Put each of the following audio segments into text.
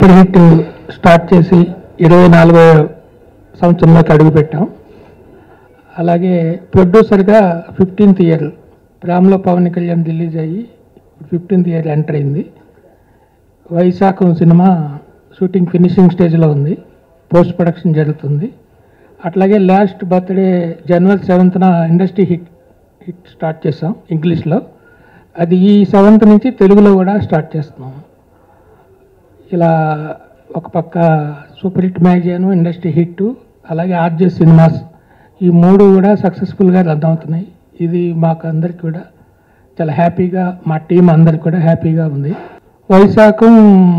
super hit start చేసి ఇరవై నాలుగో సంవత్సరంలోకి అడుగుపెట్టాం అలాగే ప్రొడ్యూసర్గా ఫిఫ్టీన్త్ ఇయర్ రామ్లో పవన్ కళ్యాణ్ రిలీజ్ అయ్యి ఫిఫ్టీన్త్ ఇయర్ ఎంటర్ అయింది వైశాఖం సినిమా షూటింగ్ ఫినిషింగ్ స్టేజ్లో ఉంది పోస్ట్ ప్రొడక్షన్ జరుగుతుంది అట్లాగే లాస్ట్ బర్త్డే జనవరి సెవెంత్న ఇండస్ట్రీ హిట్ హిట్ స్టార్ట్ చేసాం ఇంగ్లీష్లో అది ఈ సెవెంత్ నుంచి తెలుగులో కూడా స్టార్ట్ చేస్తున్నాం ఇలా ఒక పక్క super hit magazine industry hit అలాగే ఆర్జే సినిమాస్ ఈ మూడు కూడా సక్సెస్ఫుల్గా రన్ అవుతున్నాయి ఇది మాకు అందరికి కూడా చాలా హ్యాపీగా మా టీం అందరికి కూడా హ్యాపీగా ఉంది వైశాఖం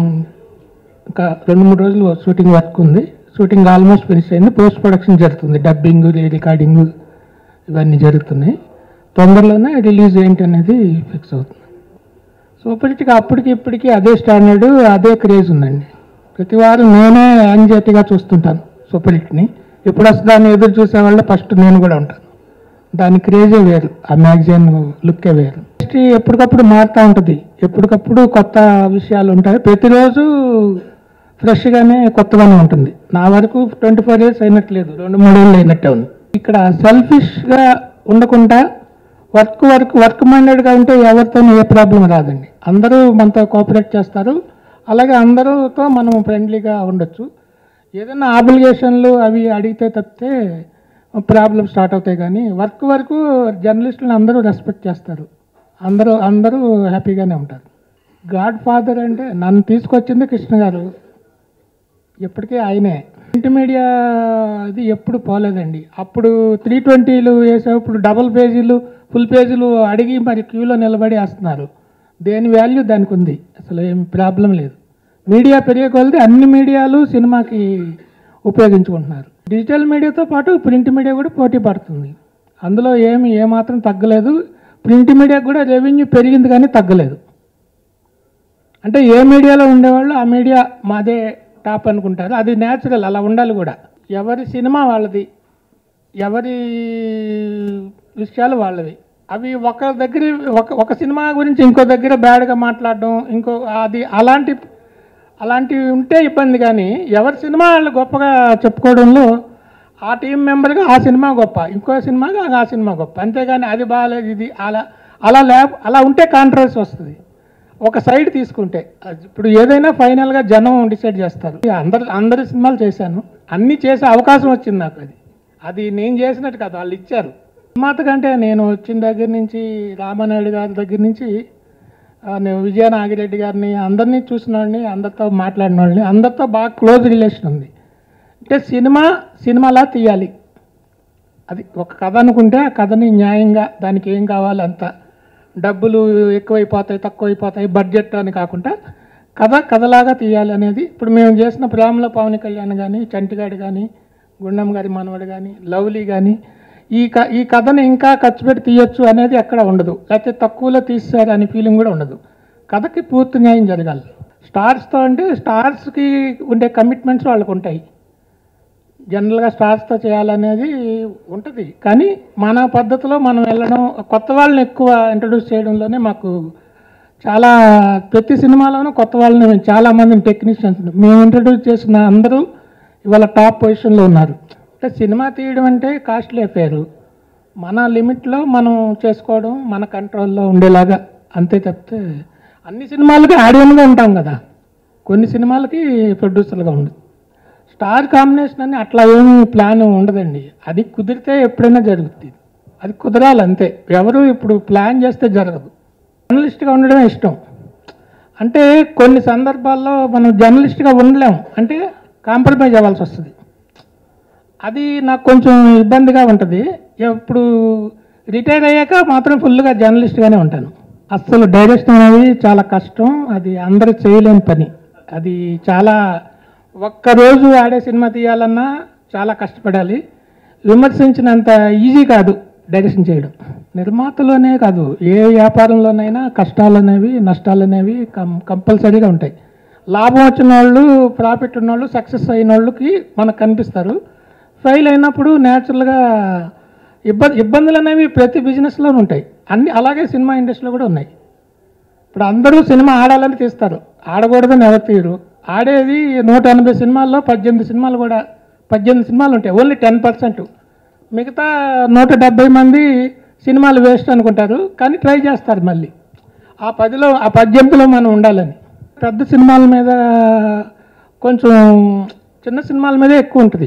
ఇంకా రెండు మూడు రోజులు షూటింగ్ వర్క్ ఉంది షూటింగ్ ఆల్మోస్ట్ ఫినిష్ అయింది పోస్ట్ ప్రొడక్షన్ జరుగుతుంది డబ్బింగ్ రికార్డింగ్ ఇవన్నీ జరుగుతున్నాయి తొందరలోనే రిలీజ్ ఏంటి అనేది ఫిక్స్ అవుతుంది సూపర్ హిట్కి అప్పటికి ఇప్పటికి అదే స్టాండర్డ్ అదే క్రేజ్ ఉందండి ప్రతి వారం నేనే యాంగ్జైటీగా చూస్తుంటాను సూపర్ హిట్ని ఎప్పుడు వస్తుందని ఎదురు చూసేవాళ్ళ ఫస్ట్ నేను కూడా ఉంటాను దాని క్రేజే వేరు ఆ మ్యాగజైన్ లుక్కే వేరు హిస్టరీ ఎప్పటికప్పుడు మారుతూ ఉంటుంది ఎప్పటికప్పుడు కొత్త విషయాలు ఉంటాయి ప్రతిరోజు ఫ్రెష్గానే కొత్తగానే ఉంటుంది నా వరకు ట్వంటీ ఫోర్ ఇయర్స్ అయినట్లేదు రెండు మూడేళ్ళు అయినట్టే ఉంది ఇక్కడ సెల్ఫిష్గా ఉండకుండా వర్క్ వర్క్ వర్క్ మైండెడ్గా ఉంటే ఎవరితో ఏ ప్రాబ్లం రాదండి అందరూ మనతో కోఆపరేట్ చేస్తారు అలాగే అందరితో మనం ఫ్రెండ్లీగా ఉండొచ్చు ఏదైనా ఆబ్లిగేషన్లు అవి అడిగితే తప్పితే ప్రాబ్లమ్ స్టార్ట్ అవుతాయి కానీ వర్క్ వరకు జర్నలిస్టులను అందరూ రెస్పెక్ట్ చేస్తారు అందరూ అందరూ హ్యాపీగానే ఉంటారు గాడ్ ఫాదర్ అంటే నన్ను తీసుకొచ్చింది కృష్ణ గారు ఎప్పటికీ ఆయనే ప్రింట్ మీడియా అది ఎప్పుడు పోలేదండి అప్పుడు త్రీ ట్వంటీలు వేసేటప్పుడు డబుల్ పేజీలు ఫుల్ పేజీలు అడిగి మరి క్యూలో నిలబడి వేస్తున్నారు దేని వాల్యూ దానికి ఉంది అసలు ఏం ప్రాబ్లం లేదు మీడియా పెరిగే కొలది అన్ని మీడియాలు సినిమాకి ఉపయోగించుకుంటున్నారు డిజిటల్ మీడియాతో పాటు ప్రింట్ మీడియా కూడా పోటీ పడుతుంది అందులో ఏమి ఏమాత్రం తగ్గలేదు ప్రింట్ మీడియా కూడా రెవెన్యూ పెరిగింది కానీ తగ్గలేదు అంటే ఏ మీడియాలో ఉండేవాళ్ళు ఆ మీడియా మాదే టాప్ అనుకుంటారు అది న్యాచురల్ అలా ఉండాలి కూడా ఎవరి సినిమా వాళ్ళది ఎవరి విషయాలు వాళ్ళవి అవి ఒక దగ్గర ఒక ఒక సినిమా గురించి ఇంకో దగ్గర బ్యాడ్గా మాట్లాడడం ఇంకో అది అలాంటి అలాంటివి ఉంటే ఇబ్బంది కానీ ఎవరి సినిమా వాళ్ళు గొప్పగా చెప్పుకోవడంలో ఆ టీం మెంబర్గా ఆ సినిమా గొప్ప ఇంకో సినిమాగా ఆ సినిమా గొప్ప అంతేగాని అది బాగాలేదు ఇది అలా అలా లే అలా ఉంటే కాంట్రవర్సీ వస్తుంది ఒక సైడ్ తీసుకుంటే అది ఇప్పుడు ఏదైనా ఫైనల్గా జనం డిసైడ్ చేస్తారు అందరు అందరి సినిమాలు చేశాను అన్నీ చేసే అవకాశం వచ్చింది నాకు అది అది నేను చేసినట్టు కాదు వాళ్ళు ఇచ్చారు నిర్మాత కంటే నేను వచ్చిన దగ్గర నుంచి రామానాయుడు గారి దగ్గర నుంచి ఆ, నేను విజయ నాగిరెడ్డి గారిని అందరినీ చూసిన వాళ్ళని అందరితో మాట్లాడిన వాళ్ళని అందరితో బాగా క్లోజ్ రిలేషన్ ఉంది అంటే సినిమా సినిమాలా తీయాలి అది ఒక కథ అనుకుంటే ఆ కథని న్యాయంగా దానికి ఏం కావాలి అంత డబ్బులు ఎక్కువైపోతాయి తక్కువైపోతాయి బడ్జెట్ అని కాకుండా కథ కథలాగా తీయాలి అనేది ఇప్పుడు మేము చేసిన ప్రేమలో పవన్ కళ్యాణ్ కానీ చంటిగాడు కానీ గుండం గారి మనవడు కానీ లవ్లీ కానీ ఈ క ఈ కథని ఇంకా ఖర్చు పెట్టి తీయొచ్చు అనేది ఎక్కడ ఉండదు లేకపోతే తక్కువలో తీస్తారు అనే ఫీలింగ్ కూడా ఉండదు కథకి పూర్తి న్యాయం జరగాలి స్టార్స్తో అంటే స్టార్స్కి ఉండే కమిట్మెంట్స్ వాళ్ళకు ఉంటాయి జనరల్గా స్టార్స్తో చేయాలనేది ఉంటుంది కానీ మన పద్ధతిలో మనం వెళ్ళడం కొత్త వాళ్ళని ఎక్కువ ఇంట్రడ్యూస్ చేయడంలోనే మాకు చాలా ప్రతి సినిమాలోనూ కొత్త వాళ్ళని మేము చాలా మందిని టెక్నీషియన్స్ మేము ఇంట్రడ్యూస్ చేసిన అందరూ ఇవాళ టాప్ పొజిషన్లో ఉన్నారు అంటే సినిమా తీయడం అంటే కాస్ట్లీ అఫేరు మన లిమిట్లో మనం చేసుకోవడం మన కంట్రోల్లో ఉండేలాగా అంతే తప్పితే అన్ని సినిమాలకి ఆడియన్గా ఉంటాం కదా కొన్ని సినిమాలకి ప్రొడ్యూసర్గా ఉండదు స్టార్ కాంబినేషన్ అని అట్లా ఏమి ప్లాన్ ఉండదండి అది కుదిరితే ఎప్పుడైనా జరుగుతుంది అది కుదరాలి అంతే ఎవరు ఇప్పుడు ప్లాన్ చేస్తే జరగదు జర్నలిస్ట్గా ఉండడమే ఇష్టం అంటే కొన్ని సందర్భాల్లో మనం జర్నలిస్ట్గా ఉండలేం అంటే కాంప్రమైజ్ అవ్వాల్సి వస్తుంది అది నాకు కొంచెం ఇబ్బందిగా ఉంటుంది ఇప్పుడు రిటైర్ అయ్యాక మాత్రం ఫుల్గా జర్నలిస్ట్గానే ఉంటాను అస్సలు డైరెక్షన్ అనేది చాలా కష్టం అది అందరూ చేయలేని పని అది చాలా ఒక్కరోజు ఆడే సినిమా తీయాలన్నా చాలా కష్టపడాలి విమర్శించినంత ఈజీ కాదు డైరెక్షన్ చేయడం నిర్మాతలోనే కాదు ఏ వ్యాపారంలోనైనా కష్టాలు అనేవి నష్టాలు అనేవి కం కంపల్సరీగా ఉంటాయి లాభం వచ్చిన వాళ్ళు ప్రాఫిట్ ఉన్న వాళ్ళు సక్సెస్ అయిన వాళ్ళకి మనకు కనిపిస్తారు ఫెయిల్ అయినప్పుడు న్యాచురల్గా ఇబ్బంది ఇబ్బందులు అనేవి ప్రతి బిజినెస్లోనూ ఉంటాయి అన్ని అలాగే సినిమా ఇండస్ట్రీలో కూడా ఉన్నాయి ఇప్పుడు అందరూ సినిమా ఆడాలని తీస్తారు ఆడకూడదని ఎవరు తీయరు ఆడేది నూట ఎనభై సినిమాల్లో పద్దెనిమిది సినిమాలు కూడా పద్దెనిమిది సినిమాలు ఉంటాయి ఓన్లీ టెన్ పర్సెంట్ మిగతా నూట డెబ్బై మంది సినిమాలు వేస్ట్ అనుకుంటారు కానీ ట్రై చేస్తారు మళ్ళీ ఆ పదిలో ఆ పద్దెనిమిదిలో మనం ఉండాలని పెద్ద సినిమాల మీద కొంచెం చిన్న సినిమాల మీదే ఎక్కువ ఉంటుంది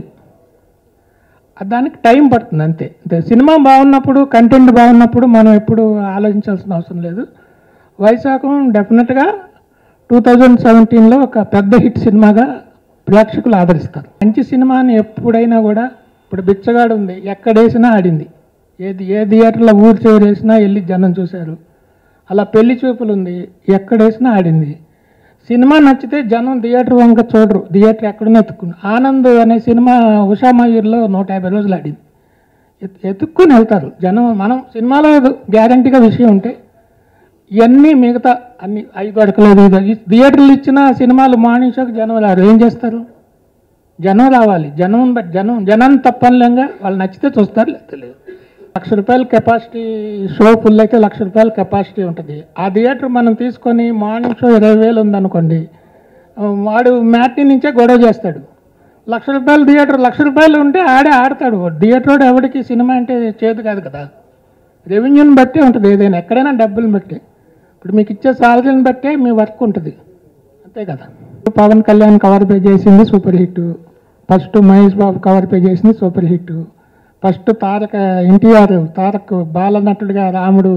దానికి టైం పడుతుంది అంతే అంతే సినిమా బాగున్నప్పుడు కంటెంట్ బాగున్నప్పుడు మనం ఎప్పుడు ఆలోచించాల్సిన అవసరం లేదు వైశాఖం డెఫినెట్గా టూ థౌజండ్ సెవెంటీన్లో ఒక పెద్ద హిట్ సినిమాగా ప్రేక్షకులు ఆదరిస్తారు మంచి సినిమాని ఎప్పుడైనా కూడా ఇప్పుడు బిచ్చగాడు ఉంది ఎక్కడేసినా ఆడింది ఏది ఏ థియేటర్లో ఊరు చివరి వేసినా వెళ్ళి జనం చూశారు అలా పెళ్లి చూపులు ఉంది ఎక్కడేసినా ఆడింది సినిమా నచ్చితే జనం థియేటర్ వంక చూడరు థియేటర్ ఎక్కడనే ఎత్తుకుని ఆనంద్ అనే సినిమా ఉషా మయూర్లో నూట యాభై రోజులు ఆడింది ఎత్- ఎత్తుక్కుని వెళ్తారు జనం మనం సినిమాలో గ్యారంటీగా విషయం ఉంటే ఇవన్నీ మిగతా అన్ని ఐదు అడకలేదు ఇది ఈ థియేటర్లు ఇచ్చిన సినిమాలు మార్నింగ్ షోకి జనం రారు ఏం చేస్తారు జనం రావాలి జనం బట్ జనం జనాన్ని తప్పనిలేంగా వాళ్ళు నచ్చితే చూస్తారు లేకపోతే లేదు లక్ష రూపాయల కెపాసిటీ షో ఫుల్ అయితే లక్ష రూపాయల కెపాసిటీ ఉంటుంది ఆ థియేటర్ మనం తీసుకొని మార్నింగ్ షో ఇరవై వేలు ఉందనుకోండి ఆ, వాడు మ్యాట్ని నుంచే గొడవ చేస్తాడు లక్ష రూపాయల థియేటర్ లక్ష రూపాయలు ఉంటే ఆడే ఆడతాడు థియేటర్ వాడు ఎవరికి సినిమా అంటే చేదు కాదు కదా రెవెన్యూని బట్టే ఉంటుంది ఏదైనా ఎక్కడైనా డబ్బులు బట్టే ఇప్పుడు మీకు ఇచ్చే సాలరీని బట్టే మీ వర్క్ ఉంటుంది అంతే కదా పవన్ కళ్యాణ్ కవర్ పే చేసింది super hit first Mahesh Babu cover page చేసింది super hit first Taraka NTR Tarak బాలనటుడిగా రాముడు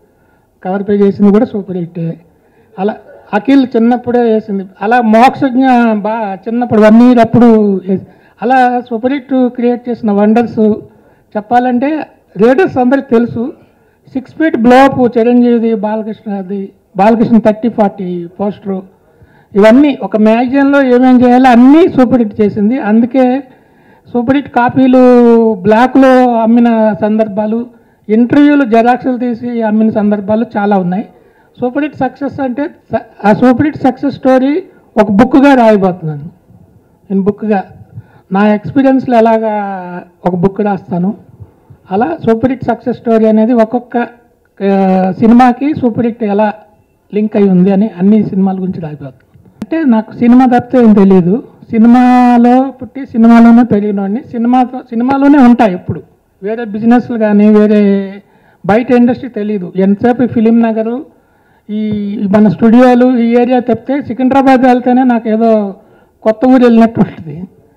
కవర్ పే చేసింది కూడా సూపర్ హిట్ అలా అఖిల్ చిన్నప్పుడే వేసింది అలా మోక్షజ్ఞ బా చిన్నప్పుడు వన్ ఇయర్ అప్పుడు వేసి- అలా సూపర్ హిట్ క్రియేట్ చేసిన వండర్స్ చెప్పాలంటే రేడర్స్ అందరికి తెలుసు సిక్స్ ఫీట్ బ్లోప్ చిరంజీవిది బాలకృష్ణది బాలకృష్ణ థర్టీ ఫార్టీ పోస్టరు ఇవన్నీ ఒక మ్యాగజైన్లో ఏమేం చేయాలో అన్నీ సూపర్ హిట్ చేసింది అందుకే సూపర్ హిట్ కాపీలు బ్లాక్లో అమ్మిన సందర్భాలు ఇంటర్వ్యూలు జెరాక్స్లు తీసి అమ్మిన సందర్భాలు చాలా ఉన్నాయి సూపర్ హిట్ సక్సెస్ అంటే స- ఆ సూపర్ హిట్ సక్సెస్ స్టోరీ ఒక బుక్గా రాయబోతున్నాను నేను బుక్గా నా ఎక్స్పీరియన్స్లో ఎలాగా ఒక బుక్ రాస్తాను అలా సూపర్ హిట్ సక్సెస్ స్టోరీ అనేది ఒక్కొక్క ఆ, సినిమాకి సూపర్ హిట్ ఎలా లింక్ అయి ఉంది అని అన్ని సినిమాల గురించి రాయిపోతుంది అంటే నాకు సినిమా తప్పితే ఏం తెలియదు సినిమాలో పుట్టి సినిమాలోనే పెరిగినవాడిని సినిమాతో సినిమాలోనే ఉంటాయి ఎప్పుడు వేరే బిజినెస్లు కానీ వేరే బయట ఇండస్ట్రీ తెలియదు ఎంతసేపు ఈ ఫిలిం నగరు ఈ ఈ మన స్టూడియోలు ఈ ఏరియా తప్పితే సికింద్రాబాద్ వెళ్తేనే నాకు ఏదో కొత్త ఊరు వెళ్ళినట్టు ఉంటుంది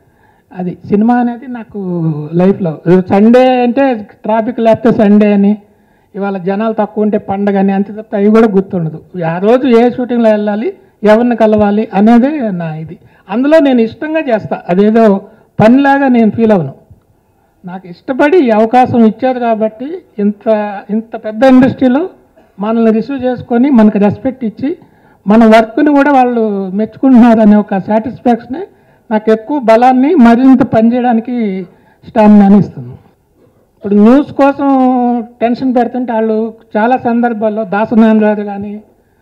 అది సినిమా అనేది నాకు లైఫ్లో సండే అంటే ట్రాఫిక్ లేకపోతే సండే అని ఇవాళ జనాలు తక్కువ ఉంటే పండగ అని అంతే తప్ప అవి కూడా గుర్తుండదు ఆ రోజు ఏ షూటింగ్లో వెళ్ళాలి ఎవరిని కలవాలి అనేదే నా ఇది అందులో నేను ఇష్టంగా చేస్తా అదేదో పనిలాగా నేను ఫీల్ అవను నాకు ఇష్టపడి ఈ అవకాశం ఇచ్చారు కాబట్టి ఇంత ఇంత పెద్ద ఇండస్ట్రీలో మనల్ని రిసీవ్ చేసుకొని మనకు రెస్పెక్ట్ ఇచ్చి మన వర్క్ని కూడా వాళ్ళు మెచ్చుకుంటున్నారు అనే ఒక సాటిస్ఫాక్షనే నాకు ఎక్కువ బలాన్ని మరింత పనిచేయడానికి స్టామినాని ఇస్తుంది ఇప్పుడు న్యూస్ కోసం టెన్షన్ పెడుతుంటే వాళ్ళు చాలా సందర్భాల్లో దాసనారాయణ గారు కానీ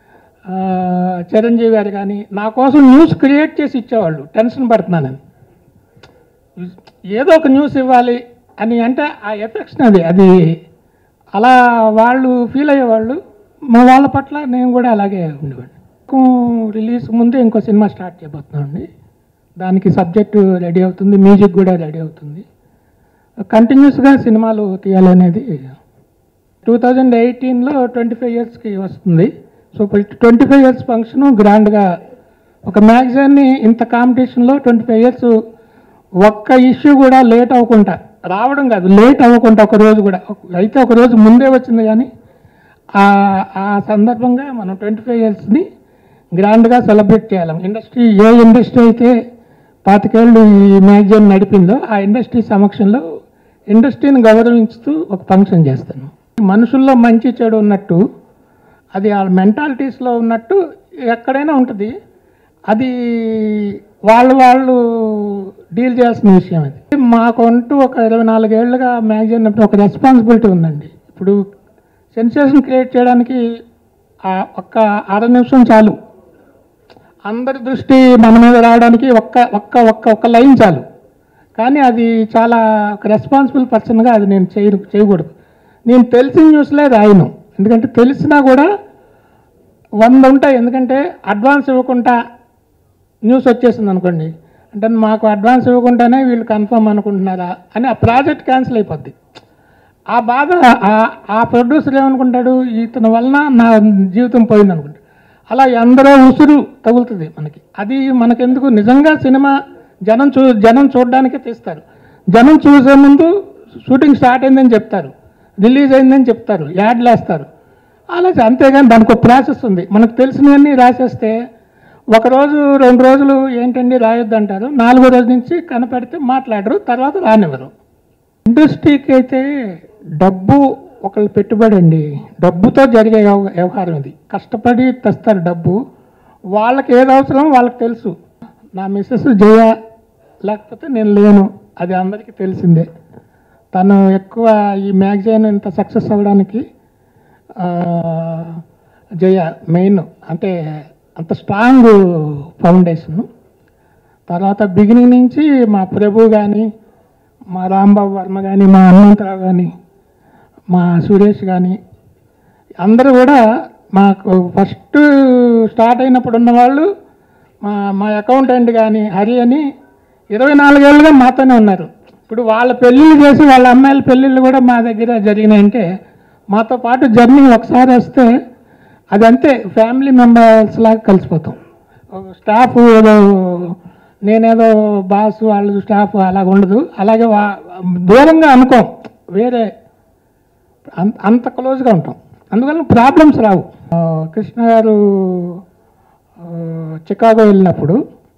ఆ, చిరంజీవి గారు కానీ నా కోసం న్యూస్ క్రియేట్ చేసి ఇచ్చేవాళ్ళు టెన్షన్ పడుతున్నానని ఏదో ఒక న్యూస్ ఇవ్వాలి అని అంటే ఆ ఎఫెక్షన్ అది అది అలా వాళ్ళు ఫీల్ అయ్యేవాళ్ళు మా వాళ్ళ పట్ల నేను కూడా అలాగే ఉండేవాడిని రిలీజ్ ముందే ఇంకో సినిమా స్టార్ట్ చేయబోతున్నామండి దానికి సబ్జెక్టు రెడీ అవుతుంది మ్యూజిక్ కూడా రెడీ అవుతుంది కంటిన్యూస్గా సినిమాలు తీయాలనేది టూ థౌజండ్ ఎయిటీన్లో ట్వంటీ ఫైవ్ ఇయర్స్కి వస్తుంది so twenty five years function గ్రాండ్గా ఒక మ్యాగజైన్ని ఇంత కాంపిటీషన్లో ట్వంటీ ఫైవ్ ఇయర్స్ ఒక్క ఇష్యూ కూడా లేట్ అవ్వకుండా రావడం కాదు లేట్ అవ్వకుండా ఒక రోజు కూడా అయితే ఒక రోజు ముందే వచ్చింది కానీ ఆ ఆ సందర్భంగా మనం ట్వంటీ ఫైవ్ ఇయర్స్ని గ్రాండ్గా సెలబ్రేట్ చేయాలి ఇండస్ట్రీ ఏ ఇండస్ట్రీ అయితే పాతికేళ్ళు ఈ మ్యాగజైన్ నడిపిందో ఆ ఇండస్ట్రీ సమక్షంలో ఇండస్ట్రీని గౌరవించుతూ ఒక ఫంక్షన్ చేస్తాను మనుషుల్లో మంచి చెడు ఉన్నట్టు అది ఆ మెంటాలిటీస్లో ఉన్నట్టు ఎక్కడైనా ఉంటుంది అది వాళ్ళు వాళ్ళు డీల్ చేయాల్సిన విషయం అది మాకంటూ ఒక ఇరవై నాలుగేళ్లుగా మ్యాగజైన్ ఒక రెస్పాన్సిబిలిటీ ఉందండి ఇప్పుడు సెన్సేషన్ క్రియేట్ చేయడానికి ఆ ఒక్క అర నిమిషం చాలు అందరి దృష్టి మన మీద రావడానికి ఒక్క ఒక్క ఒక్క ఒక్క లైన్ చాలు కానీ అది చాలా ఒక రెస్పాన్సిబుల్ పర్సన్గా అది నేను చేయ చేయకూడదు నేను తెలిసిన న్యూస్లే రాయను ఎందుకంటే తెలిసినా కూడా వంద ఉంటాయి ఎందుకంటే అడ్వాన్స్ ఇవ్వకుండా న్యూస్ వచ్చేసింది అనుకోండి అంటే మాకు అడ్వాన్స్ ఇవ్వకుండానే వీళ్ళు కన్ఫర్మ్ అనుకుంటున్నారా అని ఆ ప్రాజెక్ట్ క్యాన్సిల్ అయిపోద్ది ఆ బాధ ఆ- ఆ ప్రొడ్యూసర్ ఏమనుకుంటాడు ఇతని వలన నా జీవితం పోయింది అనుకుంటాడు అలా ఎందరో ఉసురు తగులుతుంది మనకి అది మనకెందుకు నిజంగా సినిమా జనం చూ జనం చూడడానికే తీస్తారు జనం చూసే ముందు షూటింగ్ స్టార్ట్ అయిందని చెప్తారు రిలీజ్ అయిందని చెప్తారు యాడ్లు వేస్తారు అలా అంతేగాని దానికి ఒక ప్రాసెస్ ఉంది మనకు తెలిసినవన్నీ రాసేస్తే ఒక రోజు రెండు రోజులు ఏంటండి రాయొద్దు అంటారు నాలుగో రోజు నుంచి కనపెడితే మాట్లాడరు తర్వాత రానివ్వరు ఇండస్ట్రీకి అయితే డబ్బు ఒకళ్ళు పెట్టుబడి అండి డబ్బుతో జరిగే వ్యవ- వ్యవహారం ఇది కష్టపడి తెస్తారు డబ్బు వాళ్ళకి ఏది అవసరం వాళ్ళకి తెలుసు నా మిస్సెస్ జయ లేకపోతే నేను లేను అది అందరికీ తెలిసిందే తను ఎక్కువ ఈ మ్యాగజైన్ ఇంత సక్సెస్ అవ్వడానికి ఆ, జయ మెయిన్ అంటే అంత స్ట్రాంగ్ ఫౌండేషన్ తర్వాత బిగినింగ్ నుంచి మా ప్రభు కానీ మా రాంబాబు వర్మ కానీ మా హనుమంతరావు కానీ మా సురేష్ కానీ అందరూ కూడా మాకు ఫస్ట్ స్టార్ట్ అయినప్పుడు ఉన్న వాళ్ళు మా మా అకౌంటెంట్ కానీ హరి అని ఇరవై నాలుగేళ్ళుగా మాతోనే ఉన్నారు ఇప్పుడు వాళ్ళ పెళ్ళిళ్ళు చేసి వాళ్ళ అమ్మాయిల పెళ్ళిళ్ళు కూడా మా దగ్గర జరిగినాయంటే మాతో పాటు జర్నీ ఒకసారి వస్తే అదంతే ఫ్యామిలీ మెంబర్స్ లాగా కలిసిపోతాం ఒక స్టాఫ్ ఏదో నేనేదో బాస్ వాళ్ళు స్టాఫ్ అలాగ ఉండదు అలాగే వా- దూరంగా అనుకోం వేరే అంత అంత క్లోజ్గా ఉంటాం అందువల్ల ప్రాబ్లమ్స్ రావు ఆ, కృష్ణ గారు ఆ, చికాగో వెళ్ళినప్పుడు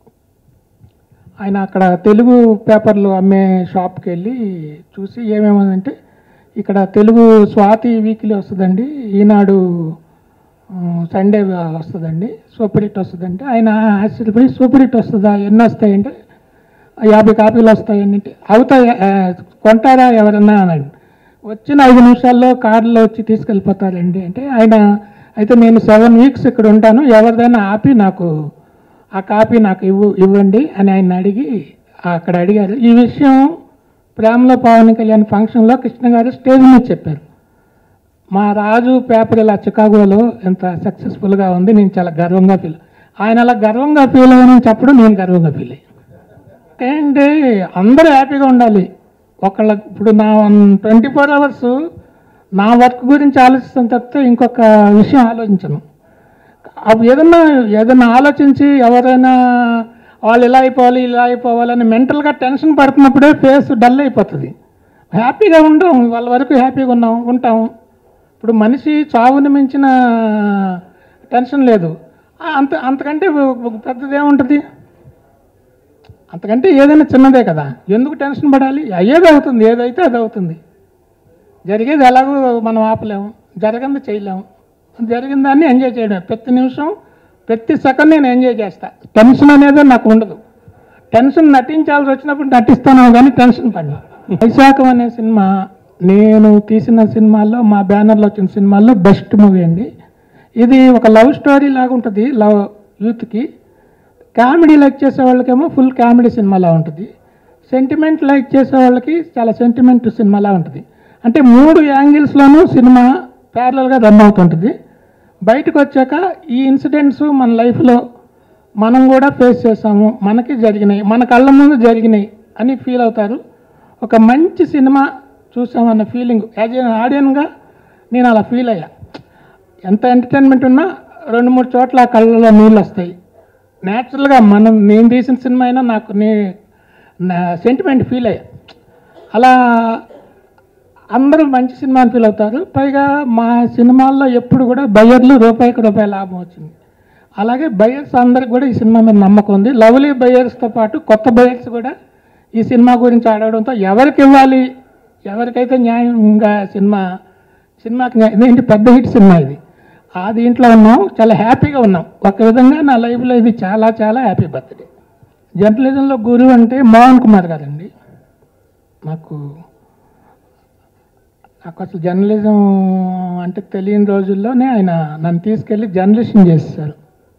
ఆయన అక్కడ తెలుగు పేపర్లు అమ్మే షాప్కి వెళ్ళి చూసి ఏమేమంటే ఇక్కడ తెలుగు స్వాతి వీక్లీ వస్తుందండి ఈనాడు ఆ, సండే వస్తుందండి సూపర్ హిట్ వస్తుందంటే ఆయన ఆశ్చర్యపోయి సూపర్ హిట్ వస్తుందా ఎన్ని వస్తాయంటే యాభై కాపీలు వస్తాయండి అంటే అవుతాయి ఆ, కొంటారా ఎవరన్నా అన్నాడు వచ్చిన ఐదు నిమిషాల్లో కారులో వచ్చి తీసుకెళ్ళిపోతారండి అంటే ఆయన అయితే నేను సెవెన్ వీక్స్ ఇక్కడ ఉంటాను ఎవరిదైనా ఆపి నాకు ఆ కాపీ నాకు ఇవ్వు ఇవ్వండి అని ఆయన అడిగి అక్కడ అడిగారు ఈ విషయం ప్రేమలో పవన్ కళ్యాణ్ ఫంక్షన్లో కృష్ణ గారు స్టేజ్ మీద చెప్పారు మా రాజు పేపర్ ఇలా చికాగోలో ఎంత సక్సెస్ఫుల్గా ఉంది నేను చాలా గర్వంగా ఫీల్ ఆయన అలా గర్వంగా ఫీల్ అయ్యానని చెప్పడం నేను గర్వంగా ఫీల్ అయ్యాను ఏంటి అందరూ హ్యాపీగా ఉండాలి ఒకళ్ళ ఇప్పుడు నా ట్వంటీ ఫోర్ అవర్స్ నా వర్క్ గురించి ఆలోచిస్తాను తప్పితే ఇంకొక విషయం ఆలోచించను అప్పుడు ఏదన్నా ఏదన్నా ఆలోచించి ఎవరైనా వాళ్ళు ఇలా అయిపోవాలి ఇలా అయిపోవాలని మెంటల్గా టెన్షన్ పడుతున్నప్పుడే ఫేస్ డల్ అయిపోతుంది హ్యాపీగా ఉండం వాళ్ళ వరకు హ్యాపీగా ఉన్నాం ఉంటాం ఇప్పుడు మనిషి చావుని మించిన టెన్షన్ లేదు ఆ, అంత అంతకంటే పెద్దది ఏముంటుంది అంతకంటే ఏదైనా చిన్నదే కదా ఎందుకు టెన్షన్ పడాలి అయ్యేది అవుతుంది ఏదైతే అది అవుతుంది జరిగేది ఎలాగో మనం ఆపలేము జరగంది చేయలేము జరిగిన దాన్ని ఎంజాయ్ చేయడం ప్రతి నిమిషం ప్రతి సెకండ్ నేను ఎంజాయ్ చేస్తా టెన్షన్ అనేది నాకు ఉండదు టెన్షన్ నటించాల్సి వచ్చినప్పుడు నటిస్తాను కానీ టెన్షన్ పడి వైశాఖం అనే సినిమా నేను తీసిన సినిమాల్లో మా బ్యానర్లో వచ్చిన సినిమాల్లో బెస్ట్ మూవీ అండి ఇది ఒక లవ్ స్టోరీ లాగా ఉంటుంది లవ్ యూత్కి కామెడీ లైక్ చేసే వాళ్ళకేమో ఫుల్ కామెడీ సినిమాలా ఉంటుంది సెంటిమెంట్ లైక్ చేసే వాళ్ళకి చాలా సెంటిమెంట్ సినిమాలా ఉంటుంది అంటే మూడు యాంగిల్స్లోనూ సినిమా ప్యారలల్గా రన్ అవుతుంటుంది బయటకు వచ్చాక ఈ ఇన్సిడెంట్స్ మన లైఫ్లో మనం కూడా ఫేస్ చేసాము మనకి జరిగినాయి మన కళ్ళ ముందు జరిగినాయి అని ఫీల్ అవుతారు ఒక మంచి సినిమా చూసామన్న ఫీలింగ్ యాజ్ ఎన్ ఆడియన్గా నేను అలా ఫీల్ అయ్యా ఎంత ఎంటర్టైన్మెంట్ ఉన్నా రెండు మూడు చోట్ల ఆ కళ్ళలో నీళ్ళు వస్తాయి న్యాచురల్గా మనం నేను తీసిన సినిమా అయినా నాకు నే నా సెంటిమెంట్ ఫీల్ అయ్యా అలా అందరూ మంచి సినిమా అని ఫీల్ అవుతారు పైగా మా సినిమాల్లో ఎప్పుడు కూడా బయ్యర్లు రూపాయికి రూపాయి లాభం వచ్చింది అలాగే బయ్యర్స్ అందరికి కూడా ఈ సినిమా మీద నమ్మకం ఉంది లవ్లీ బయ్యర్స్తో పాటు కొత్త బయ్యర్స్ కూడా ఈ సినిమా గురించి ఆడడంతో ఎవరికి ఇవ్వాలి ఎవరికైతే న్యాయంగా సినిమా సినిమాకి న్యాయం- ఇదేంటి పెద్ద హిట్ సినిమా ఇది ఆ దీంట్లో ఉన్నాం చాలా హ్యాపీగా ఉన్నాం ఒక విధంగా నా లైఫ్లో ఇది చాలా చాలా హ్యాపీ బర్త్డే జర్నలిజంలో గురువు అంటే మోహన్ కుమార్ గారండి నాకు నాకు అసలు జర్నలిజం అంటే తెలియని రోజుల్లోనే ఆయన నన్ను తీసుకెళ్ళి జర్నలిస్ట్ని చేశారు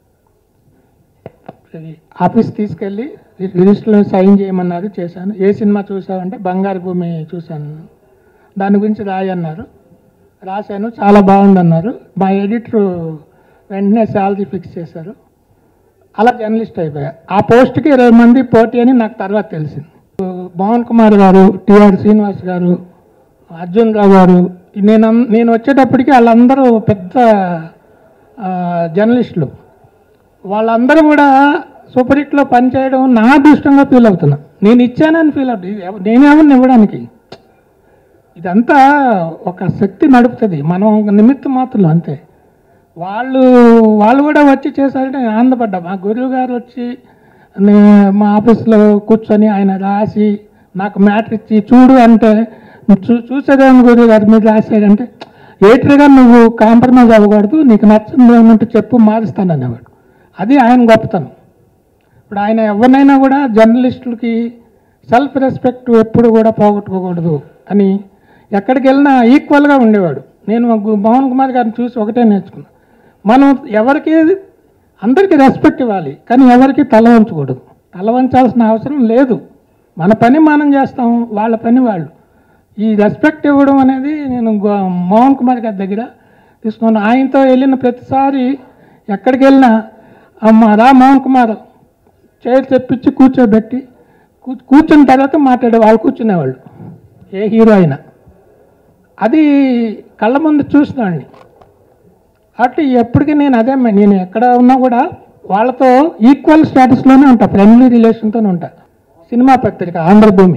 ఇది ఆఫీస్ తీసుకెళ్ళి రిజిస్టర్లో సైన్ చేయమన్నారు చేశాను ఏ సినిమా చూసావంటే బంగారు భూమి చూశాను దాని గురించి రాయన్నారు రాశాను చాలా బాగుందన్నారు మా ఎడిటర్ వెంటనే శాలరీ ఫిక్స్ చేశారు అలా జర్నలిస్ట్ అయిపోయా ఆ పోస్ట్కి ఇరవై మంది పోటీ అని నాకు తర్వాత తెలిసింది మోహన్ కుమార్ గారు టిఆర్ శ్రీనివాస్ గారు అర్జున్ రావు గారు నేను అన్- నేను వచ్చేటప్పటికి వాళ్ళందరూ పెద్ద ఆ, జర్నలిస్టులు వాళ్ళందరూ కూడా సూపర్ హిట్లో పనిచేయడం నా అదృష్టంగా ఫీల్ అవుతున్నా నేను ఇచ్చానని ఫీల్ అవుతుంది నేనేమన్నా ఇవ్వడానికి ఇదంతా ఒక శక్తి నడుపుతుంది మనం ఒక నిమిత్త మాత్రం అంతే వాళ్ళు వాళ్ళు కూడా వచ్చి చేశారంటే నేను ఆనందపడ్డా మా గురువు గారు వచ్చి నే- మా ఆఫీస్లో కూర్చొని ఆయన రాసి నాకు మ్యాటర్ ఇచ్చి చూడు అంటే చూ చూసేదేమో గురువు గారు మీరు రాశారంటే ఏటర్గా నువ్వు కాంప్రమైజ్ అవ్వకూడదు నీకు నచ్చింది ఏమంటే చెప్పు మారుస్తాననేవాడు అది ఆయన గొప్పతనం ఇప్పుడు ఆయన ఎవరినైనా కూడా జర్నలిస్టులకి సెల్ఫ్ రెస్పెక్ట్ ఎప్పుడు కూడా పోగొట్టుకోకూడదు అని ఎక్కడికి వెళ్ళినా ఈక్వల్గా ఉండేవాడు నేను మా గు- మోహన్ కుమార్ గారిని చూసి ఒకటే నేర్చుకున్నా మనం ఎవరికి అందరికీ రెస్పెక్ట్ ఇవ్వాలి కానీ ఎవరికి తల వంచకూడదు తల వంచాల్సిన అవసరం లేదు మన పని మనం చేస్తాం వాళ్ళ పని వాళ్ళు ఈ రెస్పెక్ట్ ఇవ్వడం అనేది నేను గో- మోహన్ కుమార్ గారి దగ్గర తీసుకున్నాను ఆయనతో వెళ్ళిన ప్రతిసారి ఎక్కడికి వెళ్ళినా అమ్మ రా మోహన్ కుమార్ చైర్ తెప్పించి కూర్చోబెట్టి కూ- కూర్చున్న తర్వాత మాట్లాడే వాళ్ళు కూర్చునేవాళ్ళు ఏ హీరో అయినా అది కళ్ళ ముందు చూసినాడిని అటు ఎప్పటికీ నేను అదే మే- నేను ఎక్కడ ఉన్నా కూడా వాళ్ళతో ఈక్వల్ స్టేటస్లోనే ఉంటా ఫ్రెండ్లీ రిలేషన్తోనే ఉంటా సినిమా పత్రిక Andhrabhoomi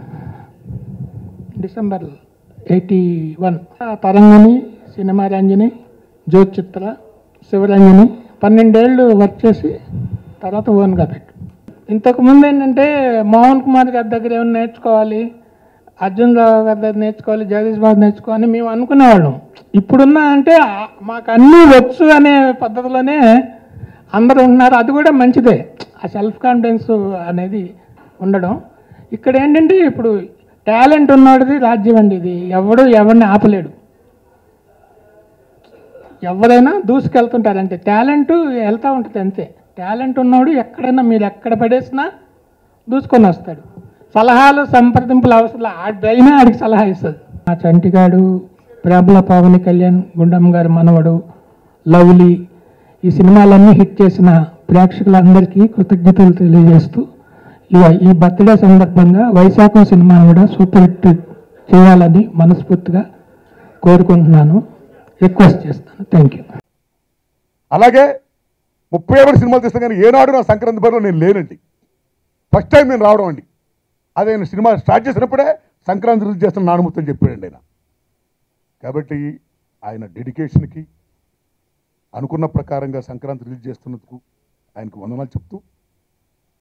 December eighty one Tarangini cinema Ranjani Jyothichitra Sivaranjani పన్నెండేళ్ళు వర్క్ చేసి తర్వాత ఓన్గా పెట్టు ఇంతకుముందు ఏంటంటే మోహన్ కుమార్ గారి దగ్గర ఏమైనా నేర్చుకోవాలి అర్జున్ రావు గారి దగ్గర నేర్చుకోవాలి జగదీష్ బాబు నేర్చుకోవాలి మేము అనుకునేవాళ్ళం ఇప్పుడున్న అంటే ఆ- మాకు అన్నీ వచ్చు అనే పద్ధతిలోనే అందరూ ఉన్నారు అది కూడా మంచిదే ఆ సెల్ఫ్ కాన్ఫిడెన్స్ అనేది ఉండడం ఇక్కడ ఏంటంటే ఇప్పుడు టాలెంట్ ఉన్నవాడిది రాజ్యం అండి ఇది ఎవడు ఎవరిని ఆపలేడు ఎవరైనా దూసుకెళ్తుంటారంటే టాలెంట్ వెళ్తూ ఉంటుంది అంతే టాలెంట్ ఉన్నవాడు ఎక్కడైనా మీరు ఎక్కడ పడేసినా దూసుకొని వస్తాడు సలహాలు సంప్రదింపులు అవసరం ఆ బ్రెయిన్ ఆడికి సలహా ఇస్తుంది మా చంటిగాడు ప్రేమల పవన్ కళ్యాణ్ గుండమ్మ గారి మనవడు లవ్లీ ఈ సినిమాలన్నీ హిట్ చేసిన ప్రేక్షకులందరికీ కృతజ్ఞతలు తెలియజేస్తూ ఇవ- ఈ బర్త్డే సందర్భంగా వైశాఖం సినిమా కూడా సూపర్ హిట్ చేయాలని మనస్ఫూర్తిగా కోరుకుంటున్నాను రిక్వెస్ట్ చేస్తాను థ్యాంక్ యూ అలాగే ముప్పై ఒకటి సినిమాలు తీస్తాను కానీ ఏనాడు నా సంక్రాంతి బరిలో నేను లేనండి ఫస్ట్ టైం నేను రావడం అండి అదే నేను సినిమా స్టార్ట్ చేసినప్పుడే సంక్రాంతి రిలీజ్ చేస్తున్న నానుమూర్తి అని చెప్పాడండి ఆయన కాబట్టి ఆయన డెడికేషన్కి అనుకున్న ప్రకారంగా సంక్రాంతి రిలీజ్ చేస్తున్నందుకు ఆయనకు వందనాలు చెప్తూ